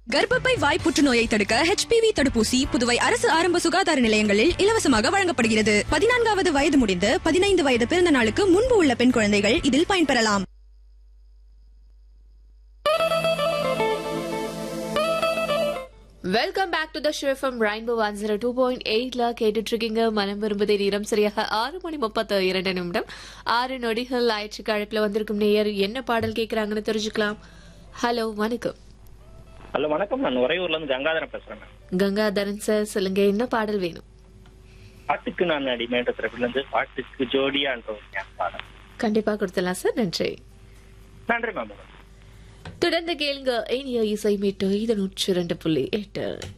கர்ப்பப்பை வாய் புற்றுநோயை தடுக்க ஹெச்பிவி தடுப்பூசி புதுவை அரசு ஆரம்ப சுகாதார நிலையங்களில் இலவசமாக வழங்கப்படுகிறது பதினான்காவது வயது முடிந்து பதினைந்து வயது பிறந்த நாளுக்கு முன்பு உள்ள பெண் குழந்தைகள் இதில் பயன்பெறலாம் welcome back to the show from rainbow one zero two point எயிட்ல கேட்டுட்டு இருக்கீங்க மனம் விரும்புதே நேரம் சரியாக ஆறு மணி முப்பத்து இரண்டு நிமிடம் ஆறு நொடிகள் ஆயிடுச்சு அழைப்புல வந்திருக்கும் நேயர் என்ன பாடல் கேட்கறாங்கன்னு தெரிஞ்சுக்கலாம் ஹலோ வணக்கம் ஹலோ வணக்கம் நான் உறையூர்ல இருந்து கங்காதரன் பேசுறேன் மேம். கங்காதரன் சார் சொல்லுங்க என்ன பாடல் வேணும் பாட்டுக்கு நான் அடிமைன்ற திரைப்படம் இருந்து பாட்டுக்கு ஜோடியான்ற ஒரு ஞான பாடல் கண்டிப்பா கொடுத்துடலாம் சார் நன்றி நன்றி மேம் தொடர்ந்து கேளுங்க இனிய இசை மீட்டு இது நூற்றி இரண்டு புள்ளி எட்டு